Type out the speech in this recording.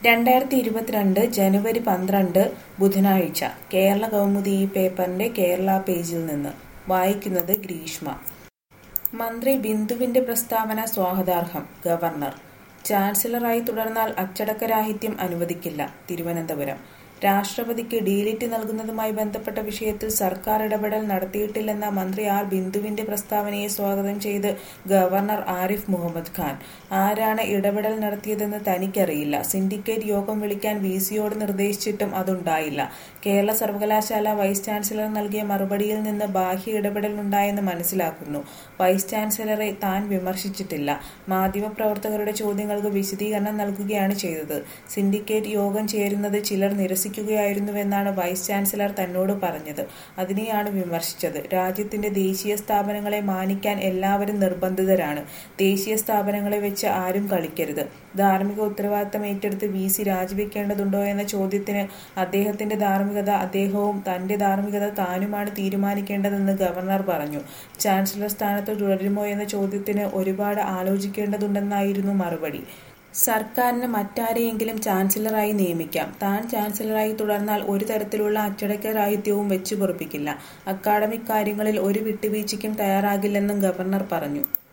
രണ്ടായിരത്തി ഇരുപത്തിരണ്ട് ജനുവരി പന്ത്രണ്ട് ബുധനാഴ്ച കേരള കൗമുദി ഈ പേപ്പറിന്റെ കേരള പേജിൽ നിന്ന് വായിക്കുന്നത് ഗ്രീഷ്മ മന്ത്രി ബിന്ദുവിന്റെ പ്രസ്താവന സ്വാഗതാർഹം ഗവർണർ ചാൻസലറായി തുടർന്നാൽ അച്ചടക്കരാഹിത്യം അനുവദിക്കില്ല തിരുവനന്തപുരം രാഷ്ട്രപതിക്ക് ഡീലിറ്റ് നൽകുന്നതുമായി ബന്ധപ്പെട്ട വിഷയത്തിൽ സർക്കാർ ഇടപെടൽ നടത്തിയിട്ടില്ലെന്ന മന്ത്രി ആർ ബിന്ദുവിന്റെ പ്രസ്താവനയെ സ്വാഗതം ചെയ്ത് ഗവർണർ ആരിഫ് മുഹമ്മദ് ഖാൻ ആരാണ് ഇടപെടൽ നടത്തിയതെന്ന് തനിക്കറിയില്ല സിൻഡിക്കേറ്റ് യോഗം വിളിക്കാൻ വി സിയോട് നിർദ്ദേശിച്ചിട്ടും അതുണ്ടായില്ല കേരള സർവകലാശാല വൈസ് ചാൻസലർ നൽകിയ മറുപടിയിൽ നിന്ന് ബാഹ്യ ഇടപെടൽ ഉണ്ടായെന്ന് മനസ്സിലാക്കുന്നു വൈസ് ചാൻസലറെ താൻ വിമർശിച്ചിട്ടില്ല മാധ്യമപ്രവർത്തകരുടെ ചോദ്യങ്ങൾക്ക് വിശദീകരണം നൽകുകയാണ് ചെയ്തത് സിൻഡിക്കേറ്റ് യോഗം ചേരുന്നത് ചിലർ നിരസിക്കുകയായിരുന്നുവെന്നാണ് വൈസ് ചാൻസലർ തന്നോട് പറഞ്ഞത് അതിനെയാണ് വിമർശിച്ചത് രാജ്യത്തിന്റെ ദേശീയ സ്ഥാപനങ്ങളെ മാനിക്കാൻ എല്ലാവരും നിർബന്ധിതരാണ് ദേശീയ സ്ഥാപനങ്ങളെ വെച്ച് ആരും കളിക്കരുത് ധാർമ്മിക ഉത്തരവാദിത്തം ഏറ്റെടുത്ത് വി സി രാജിവെക്കേണ്ടതുണ്ടോ എന്ന ചോദ്യത്തിന് അദ്ദേഹത്തിന്റെ ധാർമ്മികത അദ്ദേഹവും തന്റെ ധാർമ്മികത താനുമാണ് തീരുമാനിക്കേണ്ടതെന്ന് ഗവർണർ പറഞ്ഞു ചാൻസലർ സ്ഥാനത്ത് തുടരുമോ എന്ന ചോദ്യത്തിന് ഒരുപാട് ആലോചിക്കേണ്ടതുണ്ടെന്നായിരുന്നു മറുപടി സർക്കാരിന് മറ്റാരെയെങ്കിലും ചാൻസലറായി നിയമിക്കാം താൻ ചാൻസലറായി തുടർന്നാൽ ഒരു തരത്തിലുള്ള അച്ചടക്ക രാഹിത്യവും വെച്ചു പൊറുപ്പിക്കില്ല അക്കാഡമിക് കാര്യങ്ങളിൽ ഒരു വിട്ടുവീഴ്ചയ്ക്കും തയ്യാറാകില്ലെന്നും ഗവർണർ പറഞ്ഞു